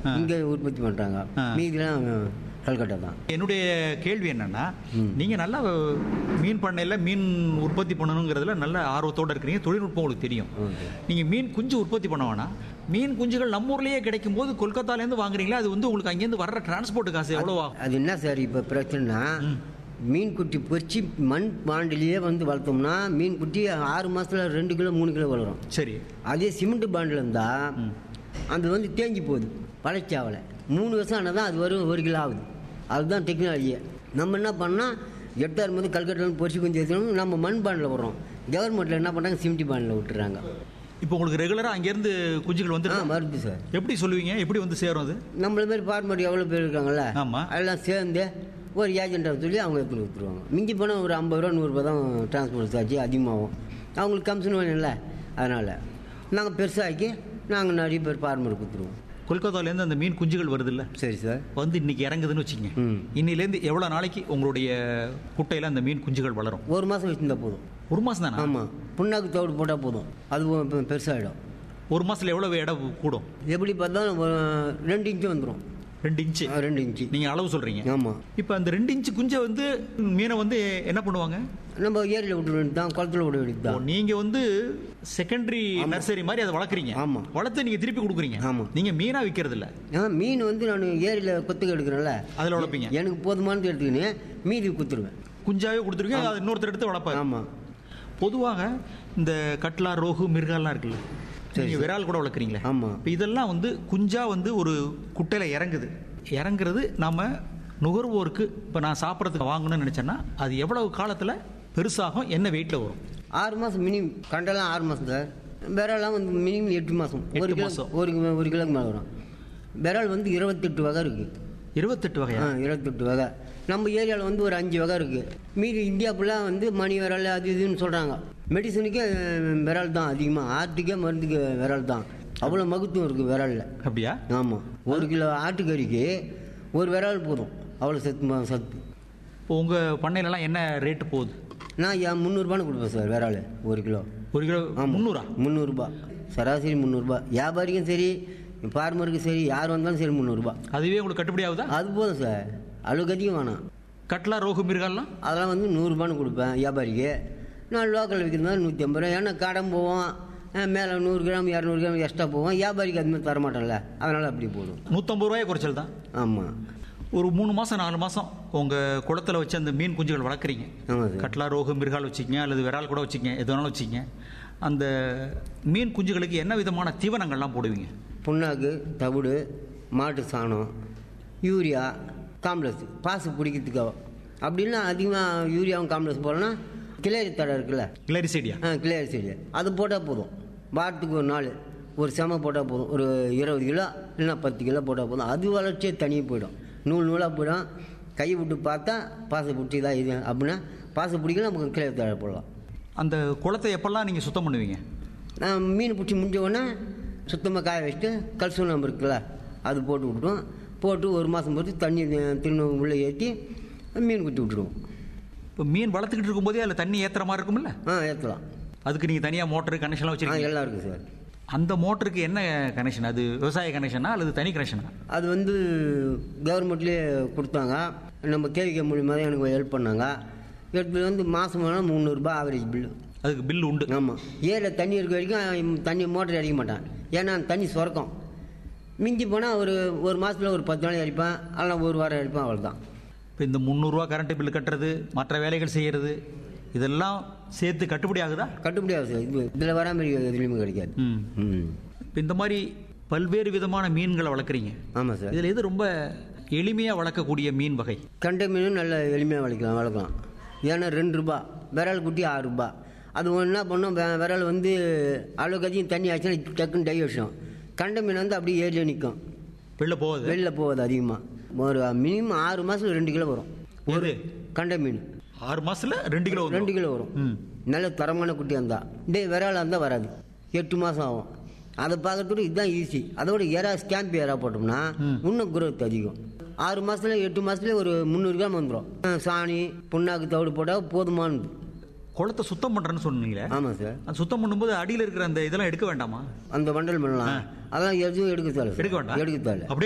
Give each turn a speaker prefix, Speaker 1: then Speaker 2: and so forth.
Speaker 1: இங்கே உற்பத்தி பண்ணுறாங்க
Speaker 2: ஆ.
Speaker 1: மீதிலாம் கல்கட்டா தான்
Speaker 2: என்னுடைய கேள்வி என்னன்னா நீங்க நல்லா மீன் பண்ணையில மீன் உற்பத்தி பண்ணணுங்கிறதுல நல்ல ஆர்வத்தோட இருக்கிறீங்க தொழில்நுட்பம் உங்களுக்கு தெரியும்
Speaker 1: ஓகே.
Speaker 2: நீங்க மீன் குஞ்சு உற்பத்தி பண்ண வேணாம் மீன் குஞ்சுகள் நம்ம ஊர்லயே கிடைக்கும் போது கொல்கத்தால இருந்து வாங்குறீங்களா அது வந்து உங்களுக்கு அங்கேருந்து வர்ற டிரான்ஸ்போர்ட் காசு எவ்வளவு ஆகும்
Speaker 1: அது என்ன சார் இப்போ பிரச்சனைனா மீன் குட்டி பொறிச்சு மண் பாண்டிலேயே வந்து வளர்த்தோம்னா மீன் குட்டி ஆறு மாசத்துல ரெண்டு கிலோ மூணு கிலோ வளரும்
Speaker 2: சரி
Speaker 1: அதே சிமெண்ட் பாண்டில் இருந்தால் அது வந்து தேஞ்சு போகுது பழச்சாவலை மூணு வருஷம் ஆனால் தான் அது வரும் ஒரு கிலோ ஆகுது அதுதான் டெக்னாலஜியே நம்ம என்ன பண்ணால் எட்டாயிரம் வந்து கல்கட்டில் பொறிச்சு கொஞ்சம் ஏற்றணும் நம்ம மண் பாண்டில் வர்றோம் கவர்மெண்ட்டில் என்ன பண்ணுறாங்க சிமெண்ட் பாண்டில் விட்டுறாங்க
Speaker 2: இப்போ உங்களுக்கு ரெகுலரா அங்கேருந்து குஞ்சுகள் வந்து
Speaker 1: ஆ வருது சார்
Speaker 2: எப்படி சொல்லுவீங்க எப்படி வந்து சேரும் அது
Speaker 1: நம்மள மாதிரி ஃபார்மர் எவ்வளோ பேர் இருக்காங்கல்ல
Speaker 2: ஆமா.
Speaker 1: எல்லாம் சேர்ந்து ஒரு ஏஜென்ட்டை சொல்லி அவங்க எடுத்துட்டு கொடுத்துருவாங்க மிஞ்சி போனால் ஒரு ஐம்பது ரூபா நூறுரூபா தான் டிரான்ஸ்போர்ட் சார்ஜ் அதிகமாகும் அவங்களுக்கு கமிஷன் வேணும்ல அதனால் நாங்கள் பெருசாக்கி நாங்கள் நிறைய பேர் ஃபார்மர் கொடுத்துருவோம்
Speaker 2: கொல்கத்தால இருந்து அந்த மீன் குஞ்சுகள் வருது இல்ல
Speaker 1: சரி சார்
Speaker 2: வந்து இன்னைக்கு இறங்குதுன்னு வச்சுங்க
Speaker 1: ம்.
Speaker 2: இன்னிலேருந்து எவ்வளவு நாளைக்கு உங்களுடைய குட்டையில அந்த மீன் குஞ்சுகள் வளரும்
Speaker 1: ஒரு மாதம் வச்சுருந்தா போதும்
Speaker 2: ஒரு மாசம் தானே
Speaker 1: ஆமாம் புண்ணாக்கு தவிடு போட்டால் போதும் அது பெ- பெருசாயிடும்
Speaker 2: ஒரு மாசத்துல எவ்வளவு எடை கூடும்
Speaker 1: எப்படி பார்த்தாலும் ஒரு ரெண்டு இன்ச்சு வந்துடும்
Speaker 2: ரெண்டு இன்ச்சு
Speaker 1: ரெண்டு இன்ச்சு
Speaker 2: நீங்க அளவு சொல்றீங்க
Speaker 1: ஆமாம்
Speaker 2: இப்போ அந்த ரெண்டு இன்ச்சு குஞ்சை வந்து மீனை வந்து என்ன பண்ணுவாங்க
Speaker 1: நம்ம ஏரியில் விட்டு வேண்டியது தான் குளத்துல விட வேண்டியது
Speaker 2: ஓ,
Speaker 1: தான்
Speaker 2: நீங்க வந்து செகண்டரி நர்சரி மாதிரி அதை வளர்க்குறீங்க
Speaker 1: ஆமா.
Speaker 2: வளர்த்து நீங்க திருப்பி கொடுக்குறீங்க
Speaker 1: ஆமா.
Speaker 2: நீங்க மீனா விற்கிறது இல்ல
Speaker 1: ஆ மீன் வந்து நான் ஏரியில் கொத்துக்கு எடுக்கிறேன்ல
Speaker 2: அதுல வளர்ப்பீங்க
Speaker 1: எனக்கு போதுமானது எடுத்துக்கின்னு மீதி குத்துருவேன்
Speaker 2: குஞ்சாவே கொடுத்துருக்கீங்க அதை இன்னொருத்தர் எடுத்து வளர்ப்பாரு
Speaker 1: ஆமாம்
Speaker 2: பொதுவாக இந்த கட்லா ரோகு மிருகாலாம் இருக்குல்ல
Speaker 1: சரி,
Speaker 2: நீங்க
Speaker 1: சரி.
Speaker 2: விரால் கூட வளர்க்குறீங்களே
Speaker 1: ஆமா.
Speaker 2: இப்போ இதெல்லாம் வந்து குஞ்சா வந்து ஒரு குட்டையில இறங்குது இறங்குறது நாம நுகர்வோருக்கு இப்போ நான் சாப்பிட்றதுக்கு வாங்கணும்னு நினைச்சேன்னா அது எவ்வளவு காலத்துல பெருசாகும் என்ன வெயிட்ல வரும்
Speaker 1: ஆறு மாதம் மினிமம் கண்டெல்லாம் ஆறு மாதம் சார் விரலாம் வந்து மினிமம் எட்டு மாதம் ஒரு
Speaker 2: எட்டு
Speaker 1: கிலோ
Speaker 2: மாசம்.
Speaker 1: ஒரு கிலோ ஒரு கிலோக்கு மேலே வரும் விரல் வந்து இருபத்தெட்டு வகை இருக்குது
Speaker 2: இருபத்தெட்டு
Speaker 1: ஆ
Speaker 2: வகையா
Speaker 1: இருபத்தெட்டு வகை நம்ம ஏரியாவில் வந்து ஒரு அஞ்சு வகை இருக்குது மீதி இந்தியா ஃபுல்லாக வந்து மணி விரல் அது இதுன்னு சொல்கிறாங்க மெடிசனுக்கே அஹ், விரல் தான் அதிகமாக ஆட்டுக்கே மருந்துக்கு விரல் தான் அவ்வளோ மகத்துவம் இருக்குது விரலில்
Speaker 2: அப்படியா
Speaker 1: ஆமாம் ஒரு கிலோ ஆட்டுக்கறிக்கு ஒரு விரல் போதும் அவ்வளோ சத்து ம- சத்து
Speaker 2: இப்போ உங்க பண்ணையிலலாம் என்ன ரேட்டு போகுது
Speaker 1: நான் ஏன் முந்நூறுபான்னு கொடுப்பேன் சார் விரால் ஒரு கிலோ
Speaker 2: ஒரு கிலோ
Speaker 1: ஆமாம்.
Speaker 2: முந்நூறா
Speaker 1: முந்நூறுரூபா சராசரி முந்நூறுரூபா வியாபாரிக்கும் சரி ஃபார்மருக்கும் சரி யார் வந்தாலும் சரி முந்நூறுரூபா
Speaker 2: அதுவே உங்களுக்கு கட்டுப்படி ஆகுதா
Speaker 1: அது போதும் சார் அளவுக்கு அதிகம் வேணாம்
Speaker 2: கட்லா ரோகு மிருகாலாம்
Speaker 1: அதெல்லாம் வந்து நூறுரூபான்னு கொடுப்பேன் வியாபாரிக்கு நான் லோக்கலில் விற்கிறது நூற்றி ஐம்பது ரூபா ஏன்னா கடன் போவோம் அஹ் மேலே நூறு கிராம் இரநூறு கிராம் எக்ஸ்ட்ரா போவோம் வியாபாரிக்கு அது மாதிரி தரமாட்டேன்ல அதனால் அப்படி போடும்
Speaker 2: நூற்றம்பது ரூபாய் குறைச்சல் தான்
Speaker 1: ஆமாம்
Speaker 2: ஒரு மூணு மாசம் நாலு மாசம் உங்க குளத்துல வச்சு அந்த மீன் குஞ்சுகள் வளர்க்குறீங்க
Speaker 1: ஆமாம் சார்
Speaker 2: கட்லா ரோகு மிருகால் வச்சுக்கங்க அல்லது விரால் கூட வச்சுக்கங்க எது வேணாலும் வச்சுக்கங்க அந்த மீன் குஞ்சுகளுக்கு என்ன விதமான தீவனங்கள்லாம் போடுவீங்க
Speaker 1: புண்ணாக்கு தவிடு மாட்டு சாணம் யூரியா காம்ப்ளெக்ஸ் பாசு பிடிக்கிறதுக்காக அப்படின்னா அதிகமாக யூரியாவும் காம்ப்ளெக்ஸ் போடலன்னா கிளேரி தடை இருக்குல்ல
Speaker 2: கிளரிசைடியா
Speaker 1: ஆ கிளியர் செடி அது போட்டால் போதும் வாரத்துக்கு ஒரு நாள் ஒரு செம போட்டால் போதும் ஒரு இருபது கிலோ இல்லைன்னா பத்து கிலோ போட்டால் போதும் அது வளர்ச்சியே தனியாக போயிடும் நூல் நூலாக போயிடும் கை விட்டு பார்த்தா பாசை பிடிச்சி தான் இது அப்படின்னா பாசை பிடிக்கல நமக்கு கிளியர் தழை போடலாம்
Speaker 2: அந்த குளத்தை எப்பெல்லாம் நீங்க சுத்தம் பண்ணுவீங்க
Speaker 1: நான் மீன் பிடிச்சி முடிஞ்ச உடனே சுத்தமாக காய வச்சுட்டு கல்சூனம் இருக்குல்ல அது போட்டு விட்டுருவோம் போட்டு ஒரு மாதம் பொறுத்து தண்ணி திரும்ப உள்ளே ஏற்றி மீன் குத்தி விட்டுருவோம்
Speaker 2: இப்போ மீன் வளர்த்துக்கிட்டு இருக்கும்போதே அதில் தண்ணி ஏத்துற மாதிரி இருக்கும்ல
Speaker 1: ஆ ஏற்றலாம்
Speaker 2: அதுக்கு நீங்க தனியா மோட்டர் கனெக்ஷன்லாம்
Speaker 1: ஆ
Speaker 2: வச்சிருக்கீங்க
Speaker 1: எல்லாம் இருக்குது சார்
Speaker 2: அந்த மோட்டருக்கு என்ன கனெக்ஷன் அது விவசாய கனெக்ஷனா அல்லது தனி கனெக்ஷனா
Speaker 1: அது வந்து கவர்மெண்ட்லேயே கொடுத்தாங்க நம்ம கேவிகே மூலியமாக தான் எனக்கு ஹெல்ப் பண்ணாங்க எடுத்து வந்து மாதம் வேணால் முந்நூறுரூபா ஆவரேஜ் பில்லு
Speaker 2: அதுக்கு பில் உண்டு
Speaker 1: ஆமாம் ஏரியில் தண்ணி இருக்க வரைக்கும் தண்ணி மோட்டர் அடிக்க மாட்டேன் ஏன்னா அந்த தண்ணி சுரக்கும் மிஞ்சி போனால் ஒரு ஒரு மாதத்தில் ஒரு பத்து நாளைக்கு அடிப்பேன் அல்ல ஒரு வாரம் அடிப்பேன் அவ்வளோதான்
Speaker 2: இப்போ இந்த முந்நூறுரூவா கரண்ட் பில் கட்டுறது மற்ற வேலைகள் செய்யறது இதெல்லாம் சேர்த்து கட்டுப்படி ஆகுதா
Speaker 1: கட்டுப்படி ஆகுது சார் இது இதில் வராமல் எதுலேயுமே கிடைக்காது
Speaker 2: ம்
Speaker 1: ம்
Speaker 2: இப்போ இந்த மாதிரி பல்வேறு விதமான மீன்களை வளர்க்குறீங்க
Speaker 1: ஆமாம் சார்
Speaker 2: இதில் எது ரொம்ப எளிமையாக வளர்க்கக்கூடிய மீன் வகை
Speaker 1: கண்டை மீனும் நல்ல எளிமையாக வளர்க்கலாம் வளர்க்கலாம் ஏன்னா ரெண்டு ரூபா விரல் குட்டி ஆறு ரூபா அது ஒன்று என்ன பண்ணோம் வெ- விரல் வந்து அளவுக்கு அதிகம் தண்ணி ஆச்சுன்னா டக்குன்னு டை வச்சோம் கண்டை மீன் வந்து அப்படியே ஏரியா நிற்கும்
Speaker 2: வெளில போகுது
Speaker 1: வெளில போகாது அதிகமாக ஒரு மினிமம் ஆறு மாதத்துல ரெண்டு கிலோ வரும்
Speaker 2: ஒரு
Speaker 1: கண்டை மீன்
Speaker 2: ஆறு மாசத்துல ரெண்டு கிலோ
Speaker 1: ரெண்டு கிலோ வரும்
Speaker 2: ம்
Speaker 1: நல்ல தரமான குட்டியாக இருந்தால் டே விராலாக இருந்தால் வராது எட்டு மாதம் ஆகும் அதை பார்க்கறதுக்கு இதுதான் ஈஸி அதோட எறா ஸ்கேம்ப் எறா போட்டோம்னா இன்னும் growth அதிகம் ஆறு மாதத்துல எட்டு மாதத்துல ஒரு முந்நூறு கிராம் வந்துடும் சாணி புண்ணாக்கு தவிடு போட்டால் போதுமானது
Speaker 2: குளத்தை சுத்தம் பண்றேன்னு சொன்னீங்களே
Speaker 1: ஆமாம் சார்
Speaker 2: அது சுத்தம் பண்ணும்போது அடியில் இருக்கிற அந்த இதெல்லாம் எடுக்க வேண்டாமா
Speaker 1: அந்த வண்டல் பண்ணலாம் அதெல்லாம் எதுவும் எடுக்க தேவை
Speaker 2: எடுக்க வேண்டாம்
Speaker 1: எடுக்க தேவை
Speaker 2: அப்படியே